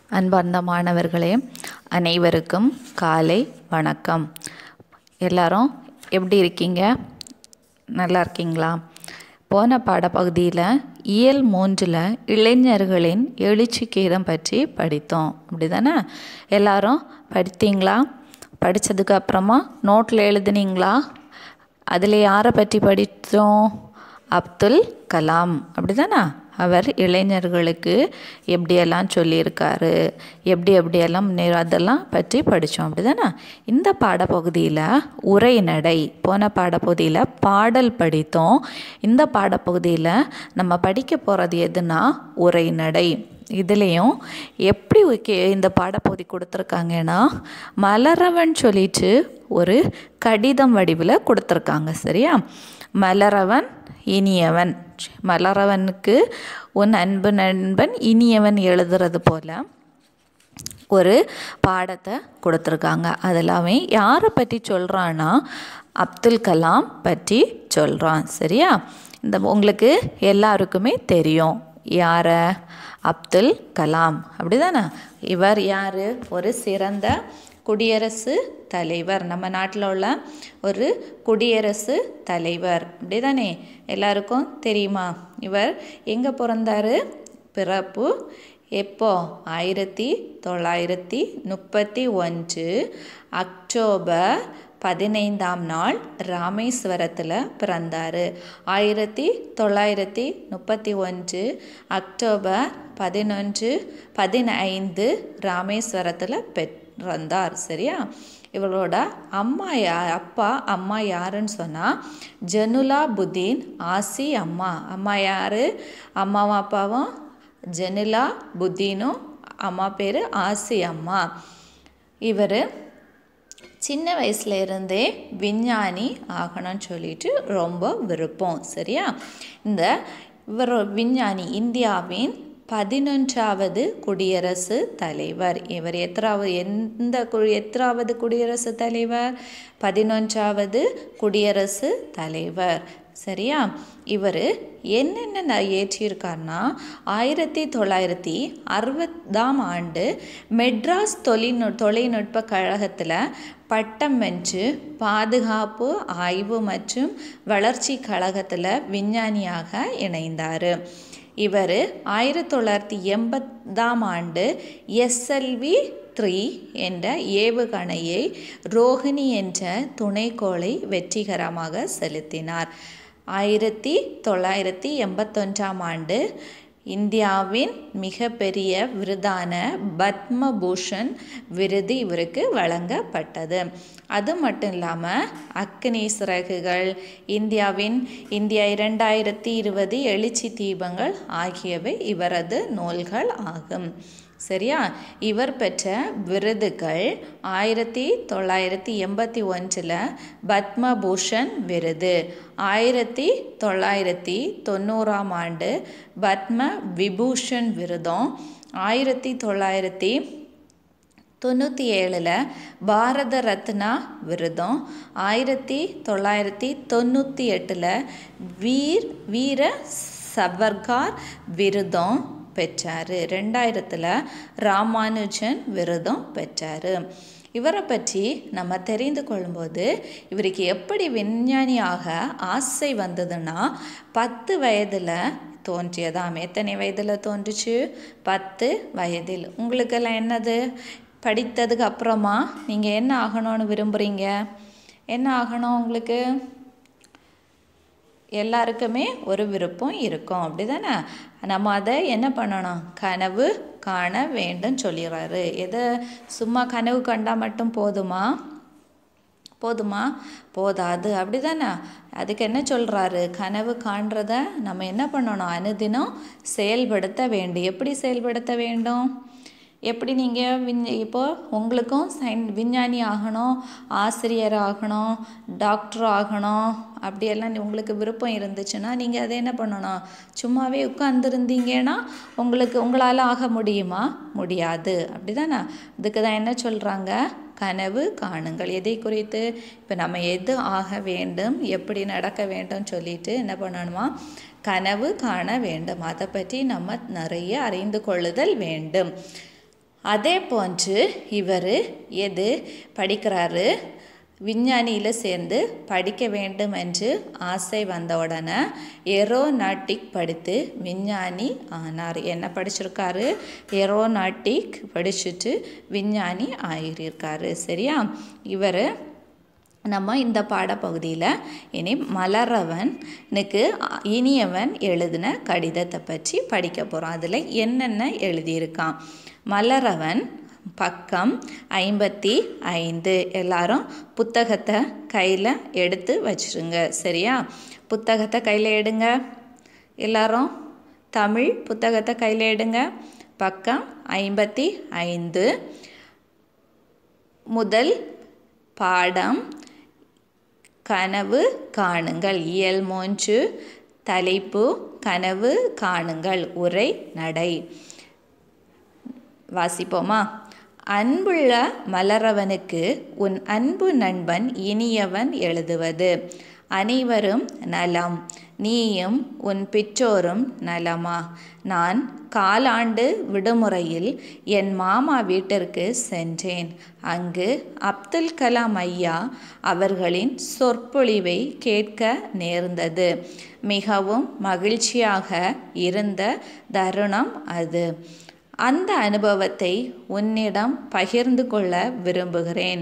அன்பார்ந்த மாணவர்களே அனைவருக்கும் காலை வணக்கம் எல்லாரும் எப்படி இருக்கீங்க நல்லா இருக்கீங்களா போன பாடப்பகுதியில் இயல் மூன்றில் இளைஞர்களின் எழுச்சி கீதம் பற்றி படித்தோம் அப்படி தானே எல்லாரும் படித்தீங்களா படித்ததுக்கு அப்புறமா நோட்டில் எழுதுனீங்களா அதில் யாரை பற்றி படித்தோம் அப்துல் கலாம் அப்படி தானே அவர் இளைஞர்களுக்கு எப்படியெல்லாம் சொல்லியிருக்காரு எப்படி எப்படியெல்லாம் முன்னேற அதெல்லாம் பற்றி படித்தோம் அப்படி தானே இந்த பாடப்பகுதியில் உரைநடை போன பாடப்பகுதியில் பாடல் படித்தோம் இந்த பாடப்பகுதியில் நம்ம படிக்க போகிறது எதுனா உரைநடை இதுலேயும் எப்படி கே- இந்த பாடப்பகுதி கொடுத்துருக்காங்கன்னா மலரவன் சொல்லிட்டு ஒரு கடிதம் வடிவில் கொடுத்துருக்காங்க சரியா மலரவன் இனியவன் மலரவனுக்கு உன் அன்பு நண்பன் இனியவன் எழுதுறது போல ஒரு பாடத்தை கொடுத்துருக்காங்க அதெல்லாமே யாரை பற்றி சொல்கிறான்னா அப்துல் கலாம் பற்றி சொல்கிறான் சரியா இந்த உங்களுக்கு எல்லாருக்குமே தெரியும் யாரை அப்துல் கலாம் அப்படிதானே இவர் யார் ஒரு சிறந்த குடியரசு தலைவர் நம்ம நாட்டில் உள்ள ஒரு குடியரசு தலைவர் அப்படிதானே எல்லாருக்கும் தெரியுமா இவர் எங்கே பிறந்தாரு பிறப்பு எப்போ ஆயிரத்தி தொள்ளாயிரத்தி முப்பத்தி ஒன்று அக்டோபர் பதினைந்தாம் நாள் ராமேஸ்வரத்தில் பிறந்தார் ஆயிரத்தி தொள்ளாயிரத்தி முப்பத்தி ஒன்று அக்டோபர் பதினொன்று பதினைந்து ராமேஸ்வரத்தில் பிறந்தார் சரியா இவளோட அம்மா யா அப்பா அம்மா யாருன்னு சொன்னால் ஜனுலா புதீன் ஆசி அம்மா அம்மா யார் அம்மாவும் அப்பாவும் ஜெனிலா புத்தீனும் அம்மா பேர் ஆசி அம்மா இவர் சின்ன வயசுல இருந்தே விஞ்ஞானி ஆகணும்னு சொல்லிட்டு ரொம்ப விருப்பம் சரியா இந்த இவர் விஞ்ஞானி இந்தியாவின் பதினொன்றாவது குடியரசு தலைவர் இவர் எத்தனாவது எந்த கு- எத்தனாவது குடியரசு தலைவர் பதினொன்றாவது குடியரசு தலைவர் சரியா இவர் என்னென்ன ந- இயற்றியிருக்காருன்னா ஆயிரத்தி தொள்ளாயிரத்தி அறுபதாம் ஆண்டு மெட்ராஸ் தொழில்நு தொலைநுட்ப கழகத்தில் பட்டம் வென்று பாதுகாப்பு ஆய்வு மற்றும் வளர்ச்சி கழகத்தில் விஞ்ஞானியாக இணைந்தார் இவர் ஆயிரத்தி தொள்ளாயிரத்தி எண்பதாம் ஆண்டு எஸ்எல்வி த்ரீ என்ற ஏவுகணையை ரோஹிணி என்ற துணைக்கோளை வெற்றிகரமாக செலுத்தினார் ஆயிரத்தி தொள்ளாயிரத்தி எண்பத்தொன்றாம் ஆண்டு இந்தியாவின் மிகப்பெரிய விருதான பத்மபூஷன் விருது இவருக்கு வழங்கப்பட்டது அது மட்டும் இல்லாமல் அக்னி சிறகுகள் இந்தியாவின் இந்தியா இரண்டாயிரத்தி இருபது எழுச்சி தீபங்கள் ஆகியவை இவரது நூல்கள் ஆகும் சரியா இவர் பெற்ற விருதுகள் ஆயிரத்தி தொள்ளாயிரத்தி எண்பத்தி ஒன்றில் பத்மபூஷன் விருது ஆயிரத்தி தொள்ளாயிரத்தி தொண்ணூறாம் ஆண்டு பத்ம விபூஷன் விருதும் ஆயிரத்தி தொள்ளாயிரத்தி தொண்ணூற்றி ஏழில் பாரத ரத்னா விருதும் ஆயிரத்தி தொள்ளாயிரத்தி தொண்ணூற்றி எட்டில் வீர் வீர சவர்கார் விருதும் பெற்றார் ரெண்டாயிரத்தில் ராமானுஜன் விருதும் பெற்றார் இவரை பற்றி நம்ம தெரிந்து கொள்ளும்போது இவருக்கு எப்படி விஞ்ஞானியாக ஆசை வந்ததுன்னா பத்து வயதில் தோன்றியதாம் எத்தனை வயதில் தோன்றுச்சு பத்து வயதில் உங்களுக்கெல்லாம் என்னது படித்ததுக்கு அப்புறமா நீங்கள் என்ன ஆகணும்னு விரும்புகிறீங்க என்ன ஆகணும் உங்களுக்கு எல்லாருக்குமே ஒரு விருப்பம் இருக்கும் அப்படி தானே நம்ம அதை என்ன பண்ணணும் கனவு காண வேண்டும் சொல்லிடுறாரு எதை சும்மா கனவு கண்டால் மட்டும் போதுமா போதுமா போதாது அப்படி தானே அதுக்கு என்ன சொல்கிறாரு கனவு காண்றத நம்ம என்ன பண்ணணும் அனுதினம் செயல்படுத்த வேண்டும் எப்படி செயல்படுத்த வேண்டும் எப்படி நீங்கள் விஞ் இப்போ உங்களுக்கும் சயின் விஞ்ஞானி ஆகணும் ஆசிரியர் ஆகணும் டாக்டர் ஆகணும் அப்படியெல்லாம் நீ- உங்களுக்கு விருப்பம் இருந்துச்சுன்னா நீங்கள் அதை என்ன பண்ணணும் சும்மாவே உட்காந்துருந்தீங்கன்னா உங்களுக்கு உங்களால் ஆக முடியுமா முடியாது அப்படிதானே இதுக்கு தான் என்ன சொல்கிறாங்க கனவு காணுங்கள் எதை குறித்து இப்போ நம்ம எது ஆக வேண்டும் எப்படி நடக்க வேண்டும் சொல்லிட்டு என்ன பண்ணணுமா கனவு காண வேண்டும் அதை பற்றி நம்ம நிறைய அறிந்து கொள்ளுதல் வேண்டும் அதே போன்று இவர் எது படிக்கிறாரு விஞ்ஞானியில் சேர்ந்து படிக்க வேண்டும் என்று ஆசை வந்த உடனே ஏரோநாட்டிக் படித்து விஞ்ஞானி ஆனார் என்ன படிச்சிருக்காரு ஏரோநாட்டிக் படிச்சுட்டு விஞ்ஞானி ஆகியிருக்காரு சரியா இவர் நம்ம இந்த பாடப்பகுதியில் இனி மலரவனுக்கு இனியவன் எழுதின கடிதத்தை பற்றி படிக்க போகிறோம் அதில் என்னென்ன எழுதியிருக்கான் மலரவன் பக்கம் ஐம்பத்தி ஐந்து எல்லாரும் புத்தகத்தை கையில் எடுத்து வச்சுருங்க சரியா புத்தகத்தை கையில் எடுங்க எல்லாரும் தமிழ் புத்தகத்தை கையில் எடுங்க பக்கம் ஐம்பத்தி ஐந்து முதல் பாடம் கனவு காணுங்கள் இயல் மூன்று தலைப்பு கனவு காணுங்கள் உரை நடை வாசிப்போமா அன்புள்ள மலரவனுக்கு உன் அன்பு நண்பன் இனியவன் எழுதுவது அனைவரும் நலம் நீயும் உன் பெற்றோரும் நலமா நான் காலாண்டு விடுமுறையில் என் மாமா வீட்டிற்கு சென்றேன் அங்கு அப்துல் கலாம் ஐயா அவர்களின் சொற்பொழிவை கேட்க நேர்ந்தது மிகவும் மகிழ்ச்சியாக இருந்த தருணம் அது அந்த அனுபவத்தை உன்னிடம் பகிர்ந்து கொள்ள விரும்புகிறேன்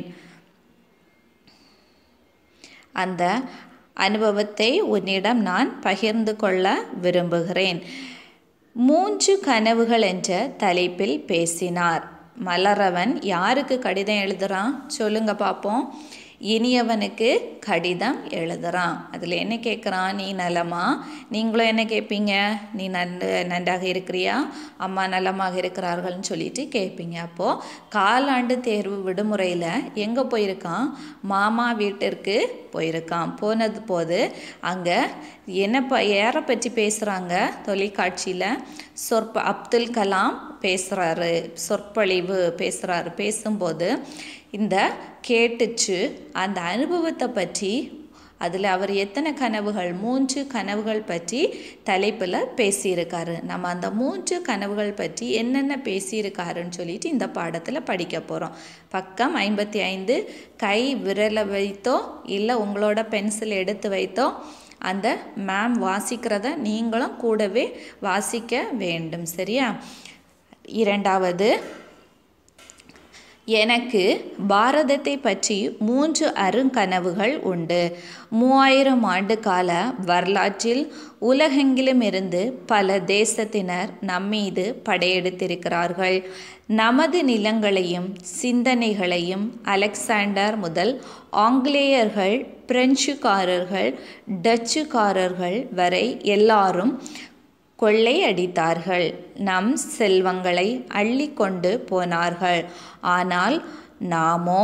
அந்த அனுபவத்தை உன்னிடம் நான் பகிர்ந்து கொள்ள விரும்புகிறேன் மூன்று கனவுகள் என்ற தலைப்பில் பேசினார் மலரவன் யாருக்கு கடிதம் எழுதுறான் சொல்லுங்க பார்ப்போம் இனியவனுக்கு கடிதம் எழுதுறான் அதில் என்ன கேட்குறான் நீ நலமா நீங்களும் என்ன கேட்பீங்க நீ நன்று நன்றாக இருக்கிறியா அம்மா நலமாக இருக்கிறார்கள்னு சொல்லிட்டு கேட்பீங்க அப்போது காலாண்டு தேர்வு விடுமுறையில் எங்கே போயிருக்கான் மாமா வீட்டிற்கு போயிருக்கான் போனது போது அங்கே என்ன ப யாரை பற்றி பேசுகிறாங்க தொலைக்காட்சியில் சொற்ப அப்துல் கலாம் பேசுகிறாரு சொற்பொழிவு பேசுகிறாரு பேசும்போது இந்த கேட்டுச்சு அந்த அனுபவத்தை பற்றி அதில் அவர் எத்தனை கனவுகள் மூன்று கனவுகள் பற்றி தலைப்பில் பேசியிருக்காரு நம்ம அந்த மூன்று கனவுகள் பற்றி என்னென்ன பேசியிருக்காருன்னு சொல்லிட்டு இந்த பாடத்தில் படிக்க போகிறோம் பக்கம் ஐம்பத்தி ஐந்து கை விரலை வைத்தோ இல்லை உங்களோட பென்சில் எடுத்து வைத்தோ அந்த மேம் வாசிக்கிறத நீங்களும் கூடவே வாசிக்க வேண்டும் சரியா இரண்டாவது எனக்கு பாரதத்தை பற்றி மூன்று அருங்கனவுகள் உண்டு மூவாயிரம் ஆண்டு கால வரலாற்றில் உலகெங்கிலுமிருந்து பல தேசத்தினர் நம்மீது படையெடுத்திருக்கிறார்கள் நமது நிலங்களையும் சிந்தனைகளையும் அலெக்சாண்டர் முதல் ஆங்கிலேயர்கள் பிரெஞ்சுக்காரர்கள் டச்சுக்காரர்கள் வரை எல்லாரும் கொள்ளையடித்தார்கள் நம் செல்வங்களை அள்ளி கொண்டு போனார்கள் ஆனால் நாமோ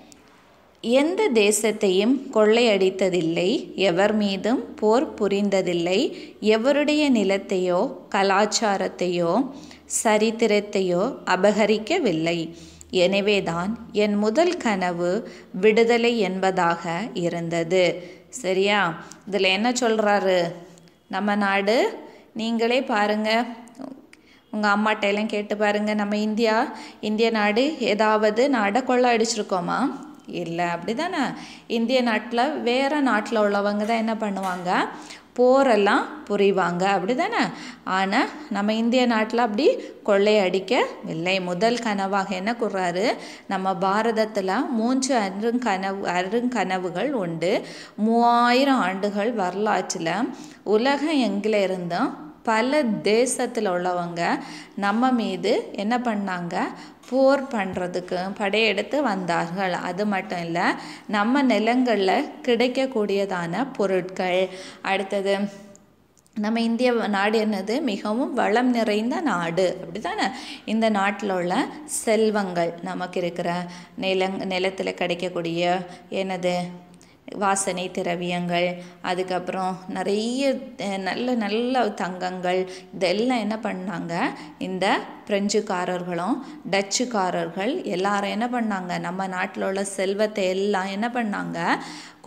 எந்த தேசத்தையும் கொள்ளையடித்ததில்லை எவர் மீதும் போர் புரிந்ததில்லை எவருடைய நிலத்தையோ கலாச்சாரத்தையோ சரித்திரத்தையோ அபகரிக்கவில்லை எனவேதான் என் முதல் கனவு விடுதலை என்பதாக இருந்தது சரியா இதில் என்ன சொல்கிறாரு நம்ம நாடு நீங்களே பாருங்கள் உங்கள் அம்மாட்ட எல்லாம் கேட்டு பாருங்கள் நம்ம இந்தியா இந்திய நாடு ஏதாவது நாடை கொள்ள அடிச்சிருக்கோமா இல்லை அப்படி தானே இந்திய நாட்டில் வேறு நாட்டில் உள்ளவங்க தான் என்ன பண்ணுவாங்க போரெல்லாம் புரிவாங்க அப்படி தானே ஆனால் நம்ம இந்திய நாட்டில் அப்படி கொள்ளையடிக்கவில்லை முதல் கனவாக என்ன கூறாரு நம்ம பாரதத்தில் மூன்று அருங்கனவு அருங்கனவுகள் உண்டு மூவாயிரம் ஆண்டுகள் வரலாற்றில் உலகம் எங்கில இருந்தும் பல தேசத்தில் உள்ளவங்க நம்ம மீது என்ன பண்ணாங்க போர் பண்ணுறதுக்கு படையெடுத்து வந்தார்கள் அது மட்டும் இல்லை நம்ம நிலங்களில் கிடைக்கக்கூடியதான பொருட்கள் அடுத்தது நம்ம இந்திய நாடு என்னது மிகவும் வளம் நிறைந்த நாடு அப்படி தானே இந்த நாட்டில் உள்ள செல்வங்கள் நமக்கு இருக்கிற நிலங் நிலத்தில் கிடைக்கக்கூடிய என்னது வாசனை திரவியங்கள் அதுக்கப்புறம் நிறைய நல்ல நல்ல தங்கங்கள் இதெல்லாம் என்ன பண்ணாங்க இந்த பிரெஞ்சுக்காரர்களும் டச்சுக்காரர்கள் எல்லாரும் என்ன பண்ணாங்க நம்ம நாட்டில் உள்ள செல்வத்தை எல்லாம் என்ன பண்ணாங்க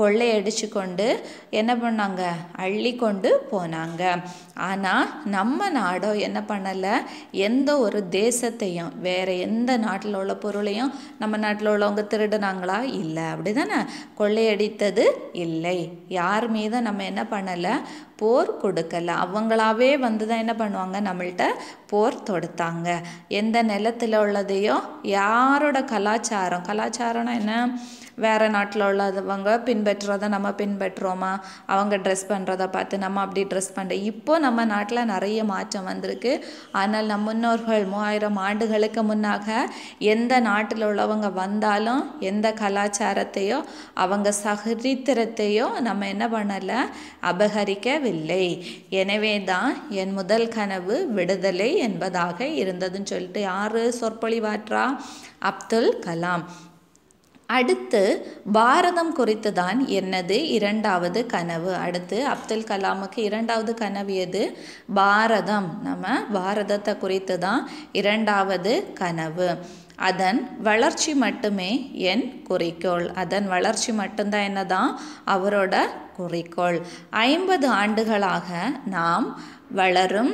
கொள்ளையடிச்சு கொண்டு என்ன பண்ணாங்க அள்ளி கொண்டு போனாங்க ஆனால் நம்ம நாடோ என்ன பண்ணலை எந்த ஒரு தேசத்தையும் வேறு எந்த நாட்டில் உள்ள பொருளையும் நம்ம நாட்டில் உள்ளவங்க திருடுனாங்களா இல்லை அப்படி தானே கொள்ளையடித்தது இல்லை யார் மீதும் நம்ம என்ன பண்ணலை போர் கொடுக்கல அவங்களாவே வந்து தான் என்ன பண்ணுவாங்க நம்மள்கிட்ட போர் தொடுத்தாங்க எந்த நிலத்தில் உள்ளதையோ யாரோட கலாச்சாரம் கலாச்சாரம்னா என்ன வேறு நாட்டில் உள்ளவங்க பின்பற்றுறத நம்ம பின்பற்றுறோமா அவங்க ட்ரெஸ் பண்ணுறத பார்த்து நம்ம அப்படி ட்ரெஸ் பண்ணுற இப்போ நம்ம நாட்டில் நிறைய மாற்றம் வந்திருக்கு ஆனால் நம் முன்னோர்கள் மூவாயிரம் ஆண்டுகளுக்கு முன்னாக எந்த நாட்டில் உள்ளவங்க வந்தாலும் எந்த கலாச்சாரத்தையோ அவங்க சகரித்திரத்தையோ நம்ம என்ன பண்ணலை அபகரிக்கவில்லை எனவே தான் என் முதல் கனவு விடுதலை என்பதாக இருந்ததுன்னு சொல்லிட்டு யார் சொற்பொழிவாற்றா அப்துல் கலாம் அடுத்து பாரதம் குறித்து தான் என்னது இரண்டாவது கனவு அடுத்து அப்துல் கலாமுக்கு இரண்டாவது கனவு எது பாரதம் நம்ம பாரதத்தை குறித்து தான் இரண்டாவது கனவு அதன் வளர்ச்சி மட்டுமே என் குறிக்கோள் அதன் வளர்ச்சி மட்டும்தான் என்னதான் அவரோட குறிக்கோள் ஐம்பது ஆண்டுகளாக நாம் வளரும்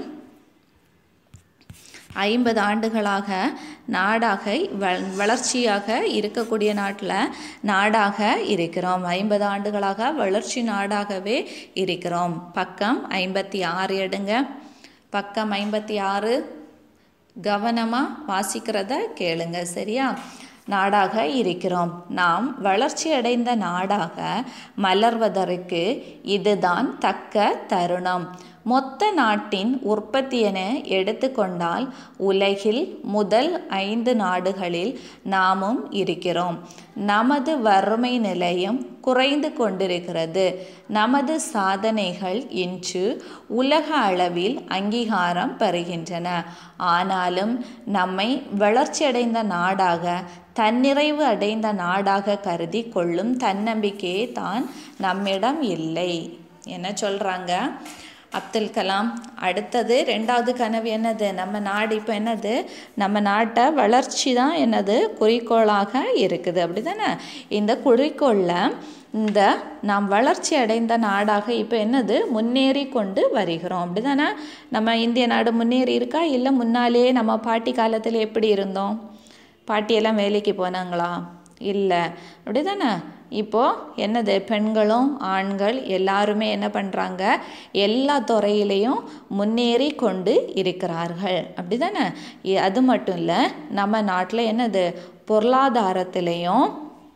ஐம்பது ஆண்டுகளாக நாடாக வ வளர்ச்சியாக இருக்கக்கூடிய நாட்டில் நாடாக இருக்கிறோம் ஐம்பது ஆண்டுகளாக வளர்ச்சி நாடாகவே இருக்கிறோம் பக்கம் ஐம்பத்தி ஆறு எடுங்க பக்கம் ஐம்பத்தி ஆறு கவனமாக வாசிக்கிறத கேளுங்க சரியா நாடாக இருக்கிறோம் நாம் வளர்ச்சி அடைந்த நாடாக மலர்வதற்கு இதுதான் தக்க தருணம் மொத்த நாட்டின் உற்பத்தி என எடுத்துக்கொண்டால் உலகில் முதல் ஐந்து நாடுகளில் நாமும் இருக்கிறோம் நமது வறுமை நிலையம் குறைந்து கொண்டிருக்கிறது நமது சாதனைகள் இன்று உலக அளவில் அங்கீகாரம் பெறுகின்றன ஆனாலும் நம்மை வளர்ச்சியடைந்த நாடாக தன்னிறைவு அடைந்த நாடாக கருதி கொள்ளும் தன்னம்பிக்கையே தான் நம்மிடம் இல்லை என்ன சொல்கிறாங்க அப்துல் கலாம் அடுத்தது ரெண்டாவது கனவு என்னது நம்ம நாடு இப்போ என்னது நம்ம நாட்டை வளர்ச்சி தான் என்னது குறிக்கோளாக இருக்குது அப்படி தானே இந்த குறிக்கோளில் இந்த நாம் வளர்ச்சி அடைந்த நாடாக இப்போ என்னது முன்னேறி கொண்டு வருகிறோம் அப்படி தானே நம்ம இந்திய நாடு முன்னேறி இருக்கா இல்லை முன்னாலேயே நம்ம பாட்டி காலத்தில் எப்படி இருந்தோம் பாட்டியெல்லாம் வேலைக்கு போனாங்களா இல்லை அப்படி தானே இப்போது என்னது பெண்களும் ஆண்கள் எல்லாருமே என்ன பண்ணுறாங்க எல்லா துறையிலையும் முன்னேறி கொண்டு இருக்கிறார்கள் அப்படி தானே அது மட்டும் இல்லை நம்ம நாட்டில் என்னது பொருளாதாரத்திலையும்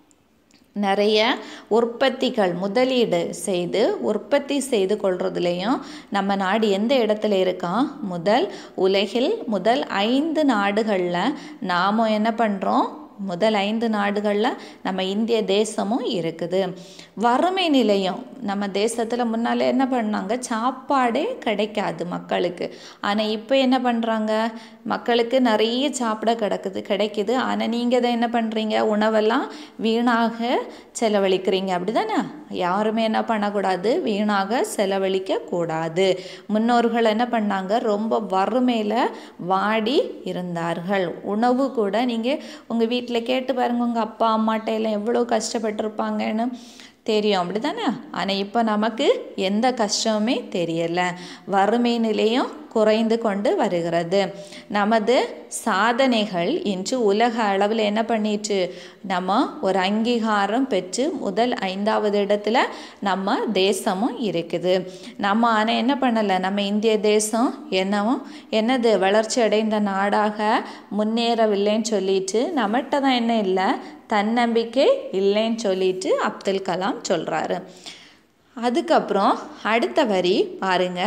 நிறைய உற்பத்திகள் முதலீடு செய்து உற்பத்தி செய்து கொள்றதுலேயும் நம்ம நாடு எந்த இடத்துல இருக்கான் முதல் உலகில் முதல் ஐந்து நாடுகளில் நாம் என்ன பண்ணுறோம் முதல் ஐந்து நாடுகளில் நம்ம இந்திய தேசமும் இருக்குது வறுமை நிலையம் நம்ம தேசத்தில் முன்னால் என்ன பண்ணாங்க சாப்பாடே கிடைக்காது மக்களுக்கு ஆனால் இப்போ என்ன பண்ணுறாங்க மக்களுக்கு நிறைய சாப்பிட கிடக்குது கிடைக்குது ஆனால் நீங்கள் தான் என்ன பண்ணுறீங்க உணவெல்லாம் வீணாக செலவழிக்கிறீங்க அப்படி தானே யாருமே என்ன பண்ணக்கூடாது வீணாக செலவழிக்க கூடாது முன்னோர்கள் என்ன பண்ணாங்க ரொம்ப வறுமையில் வாடி இருந்தார்கள் உணவு கூட நீங்கள் உங்கள் வீட்டில் கேட்டு பாருங்கள் உங்கள் அப்பா அம்மாட்ட எல்லாம் எவ்வளோ கஷ்டப்பட்டிருப்பாங்கன்னு தெரியும் அப்படி தானே ஆனால் இப்போ நமக்கு எந்த கஷ்டமுமே தெரியலை வறுமை நிலையும் குறைந்து கொண்டு வருகிறது நமது சாதனைகள் இன்று உலக அளவில் என்ன பண்ணிட்டு நம்ம ஒரு அங்கீகாரம் பெற்று முதல் ஐந்தாவது இடத்துல நம்ம தேசமும் இருக்குது நம்ம ஆனால் என்ன பண்ணலை நம்ம இந்திய தேசம் என்னவோ என்னது வளர்ச்சி அடைந்த நாடாக முன்னேறவில்லைன்னு சொல்லிட்டு நம்மகிட்ட தான் என்ன இல்லை தன்னம்பிக்கை இல்லைன்னு சொல்லிட்டு அப்துல் கலாம் சொல்கிறாரு அதுக்கப்புறம் அடுத்த வரி பாருங்க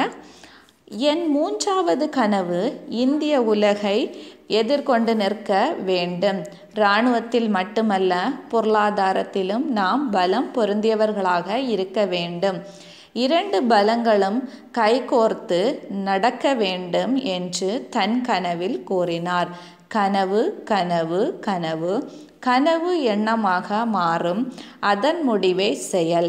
என் மூன்றாவது கனவு இந்திய உலகை எதிர்கொண்டு நிற்க வேண்டும் இராணுவத்தில் மட்டுமல்ல பொருளாதாரத்திலும் நாம் பலம் பொருந்தியவர்களாக இருக்க வேண்டும் இரண்டு பலங்களும் கைகோர்த்து நடக்க வேண்டும் என்று தன் கனவில் கூறினார் கனவு கனவு கனவு கனவு எண்ணமாக மாறும் அதன் முடிவே செயல்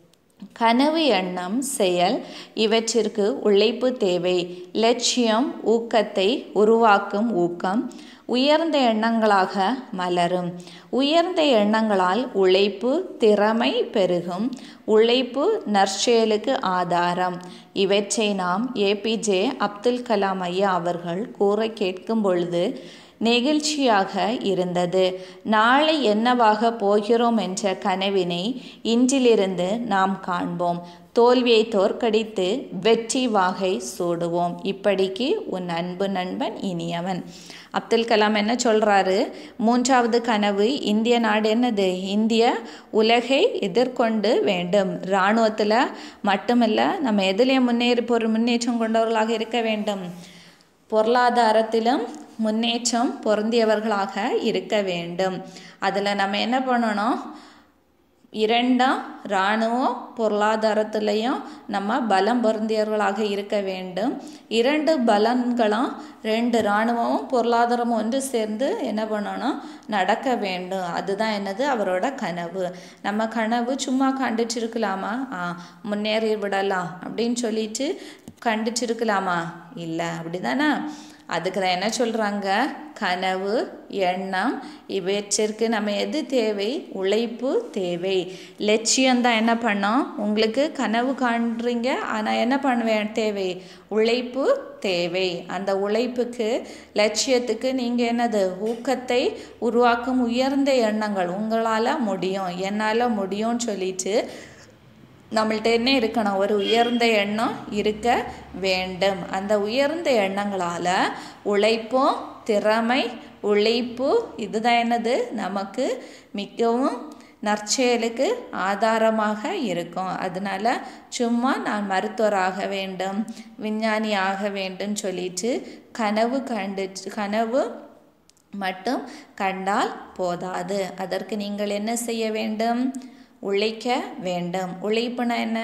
கனவு எண்ணம் செயல் இவற்றிற்கு உழைப்பு தேவை லட்சியம் ஊக்கத்தை உருவாக்கும் ஊக்கம் உயர்ந்த எண்ணங்களாக மலரும் உயர்ந்த எண்ணங்களால் உழைப்பு திறமை பெருகும் உழைப்பு நற்செயலுக்கு ஆதாரம் இவற்றை நாம் ஏபிஜே அப்துல் கலாம் ஐயா அவர்கள் கூற கேட்கும் பொழுது நெகிழ்ச்சியாக இருந்தது நாளை என்னவாக போகிறோம் என்ற கனவினை இன்றிலிருந்து நாம் காண்போம் தோல்வியை தோற்கடித்து வெற்றி வாகை சூடுவோம் இப்படிக்கு உன் அன்பு நண்பன் இனியவன் அப்துல் கலாம் என்ன சொல்கிறாரு மூன்றாவது கனவு இந்திய நாடு என்னது இந்திய உலகை எதிர்கொண்டு வேண்டும் இராணுவத்தில் மட்டுமல்ல நம்ம எதுலேயும் முன்னேறி ஒரு முன்னேற்றம் கொண்டவர்களாக இருக்க வேண்டும் பொருளாதாரத்திலும் முன்னேற்றம் பொருந்தியவர்களாக இருக்க வேண்டும் அதில் நம்ம என்ன பண்ணணும் இரண்டாம் இராணுவம் பொருளாதாரத்திலையும் நம்ம பலம் பொருந்தியவர்களாக இருக்க வேண்டும் இரண்டு பலன்களும் ரெண்டு இராணுவமும் பொருளாதாரமும் ஒன்று சேர்ந்து என்ன பண்ணணும் நடக்க வேண்டும் அதுதான் என்னது அவரோட கனவு நம்ம கனவு சும்மா கண்டுட்டு இருக்கலாமா ஆ முன்னேறி விடலாம் அப்படின்னு சொல்லிட்டு கண்டுட்டு இருக்கலாமா இல்லை அப்படி தானே அதுக்கு தான் என்ன சொல்கிறாங்க கனவு எண்ணம் இவற்றிற்கு நம்ம எது தேவை உழைப்பு தேவை லட்சியம்தான் என்ன பண்ணோம் உங்களுக்கு கனவு காண்றீங்க ஆனால் என்ன பண்ணுவேன் தேவை உழைப்பு தேவை அந்த உழைப்புக்கு லட்சியத்துக்கு நீங்கள் என்னது ஊக்கத்தை உருவாக்கும் உயர்ந்த எண்ணங்கள் உங்களால் முடியும் என்னால் முடியும்னு சொல்லிட்டு நம்மள்ட்ட என்ன இருக்கணும் ஒரு உயர்ந்த எண்ணம் இருக்க வேண்டும் அந்த உயர்ந்த எண்ணங்களால் உழைப்பும் திறமை உழைப்பு இதுதான் என்னது நமக்கு மிகவும் நற்செயலுக்கு ஆதாரமாக இருக்கும் அதனால சும்மா நான் மருத்துவராக வேண்டும் விஞ்ஞானி ஆக வேண்டும் சொல்லிட்டு கனவு கண்டு கனவு மட்டும் கண்டால் போதாது அதற்கு நீங்கள் என்ன செய்ய வேண்டும் உழைக்க வேண்டும் உழைப்புனா என்ன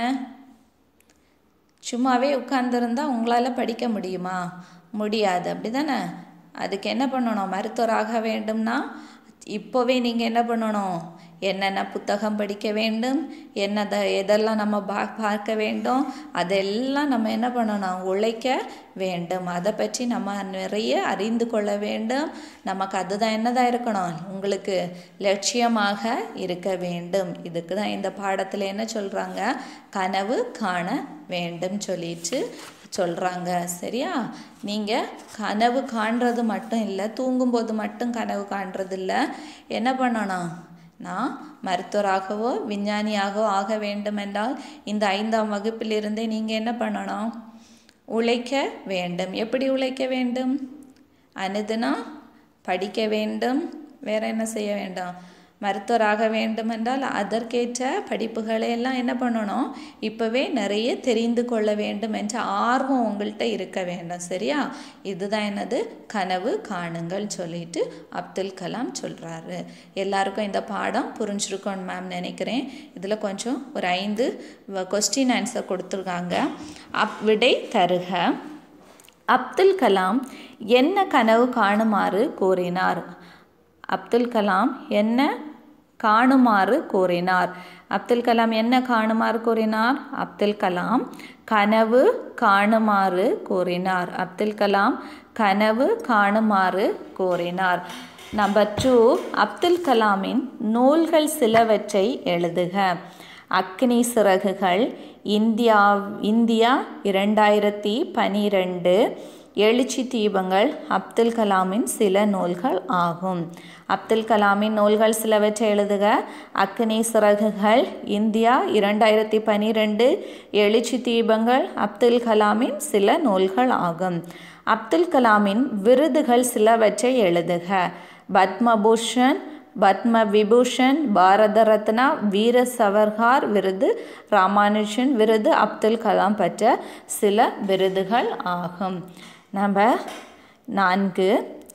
சும்மாவே உட்கார்ந்துருந்தா உங்களால் படிக்க முடியுமா முடியாது அப்படி தானே அதுக்கு என்ன பண்ணணும் மருத்துவராக வேண்டும்னா இப்போவே நீங்கள் என்ன பண்ணணும் என்னென்ன புத்தகம் படிக்க வேண்டும் என்னதை எதெல்லாம் நம்ம பா பார்க்க வேண்டும் அதெல்லாம் நம்ம என்ன பண்ணணும் உழைக்க வேண்டும் அதை பற்றி நம்ம நிறைய அறிந்து கொள்ள வேண்டும் நமக்கு அதுதான் என்னதான் இருக்கணும் உங்களுக்கு லட்சியமாக இருக்க வேண்டும் இதுக்கு தான் இந்த பாடத்தில் என்ன சொல்கிறாங்க கனவு காண வேண்டும் சொல்லிட்டு சொல்கிறாங்க சரியா நீங்கள் கனவு காண்றது மட்டும் இல்லை தூங்கும்போது மட்டும் கனவு காண்றது இல்லை என்ன பண்ணணும் நான் மருத்துவராகவோ விஞ்ஞானியாகவோ ஆக வேண்டும் என்றால் இந்த ஐந்தாம் வகுப்பிலிருந்தே நீங்கள் என்ன பண்ணணும் உழைக்க வேண்டும் எப்படி உழைக்க வேண்டும் அனுதினம் படிக்க வேண்டும் வேற என்ன செய்ய வேண்டும் மருத்துவராக வேண்டும் என்றால் அதற்கேற்ற படிப்புகளை எல்லாம் என்ன பண்ணணும் இப்போவே நிறைய தெரிந்து கொள்ள வேண்டும் என்ற ஆர்வம் உங்கள்கிட்ட இருக்க வேண்டும் சரியா இதுதான் என்னது கனவு காணுங்கள் சொல்லிட்டு அப்துல் கலாம் சொல்கிறாரு எல்லாருக்கும் இந்த பாடம் புரிஞ்சிருக்கோன்னு மேம் நினைக்கிறேன் இதில் கொஞ்சம் ஒரு ஐந்து கொஸ்டின் ஆன்சர் கொடுத்துருக்காங்க அப் விடை தருக அப்துல் கலாம் என்ன கனவு காணுமாறு கூறினார் அப்துல் கலாம் என்ன காணுமாறு கூறினார் அப்துல் கலாம் என்ன காணுமாறு கூறினார் அப்துல் கலாம் கனவு காணுமாறு கூறினார் அப்துல் கலாம் கனவு காணுமாறு கூறினார் நம்பர் டூ அப்துல் கலாமின் நூல்கள் சிலவற்றை எழுதுக அக்னி சிறகுகள் இந்தியா இந்தியா இரண்டாயிரத்தி பனிரெண்டு எழுச்சி தீபங்கள் அப்துல் கலாமின் சில நூல்கள் ஆகும் அப்துல் கலாமின் நூல்கள் சிலவற்றை எழுதுக அக்னி சிறகுகள் இந்தியா இரண்டாயிரத்தி பனிரெண்டு எழுச்சி தீபங்கள் அப்துல் கலாமின் சில நூல்கள் ஆகும் அப்துல் கலாமின் விருதுகள் சிலவற்றை எழுதுக பத்மபூஷன் பத்ம விபூஷன் பாரத ரத்னா வீர சவர்கார் விருது ராமானுஜன் விருது அப்துல் கலாம் பெற்ற சில விருதுகள் ஆகும் நம்ம நான்கு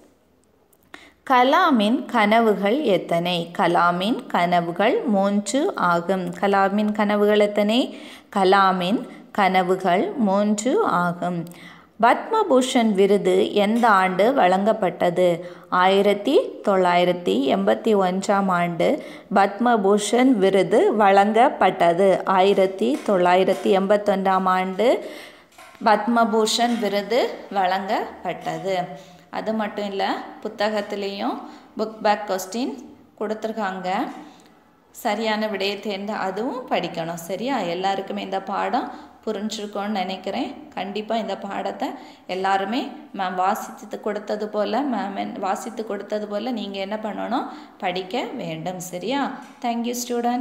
கலாமின் கனவுகள் எத்தனை கலாமின் கனவுகள் மூன்று ஆகும் கலாமின் கனவுகள் எத்தனை கலாமின் கனவுகள் மூன்று ஆகும் பத்மபூஷன் விருது எந்த ஆண்டு வழங்கப்பட்டது ஆயிரத்தி தொள்ளாயிரத்தி எண்பத்தி ஒன்றாம் ஆண்டு பத்மபூஷன் விருது வழங்கப்பட்டது ஆயிரத்தி தொள்ளாயிரத்தி எண்பத்தொன்றாம் ஆண்டு பத்மபூஷன் விருது வழங்கப்பட்டது அது மட்டும் இல்லை புத்தகத்துலேயும் புக் பேக் கொஸ்டின் கொடுத்துருக்காங்க சரியான விடையை தேர்ந்து அதுவும் படிக்கணும் சரியா எல்லாருக்குமே இந்த பாடம் புரிஞ்சிருக்கோன்னு நினைக்கிறேன் கண்டிப்பாக இந்த பாடத்தை எல்லாருமே மேம் வாசித்து கொடுத்தது போல் மேம் வாசித்து கொடுத்தது போல் நீங்கள் என்ன பண்ணணும் படிக்க வேண்டும் சரியா தேங்க்யூ ஸ்டூடெண்ட்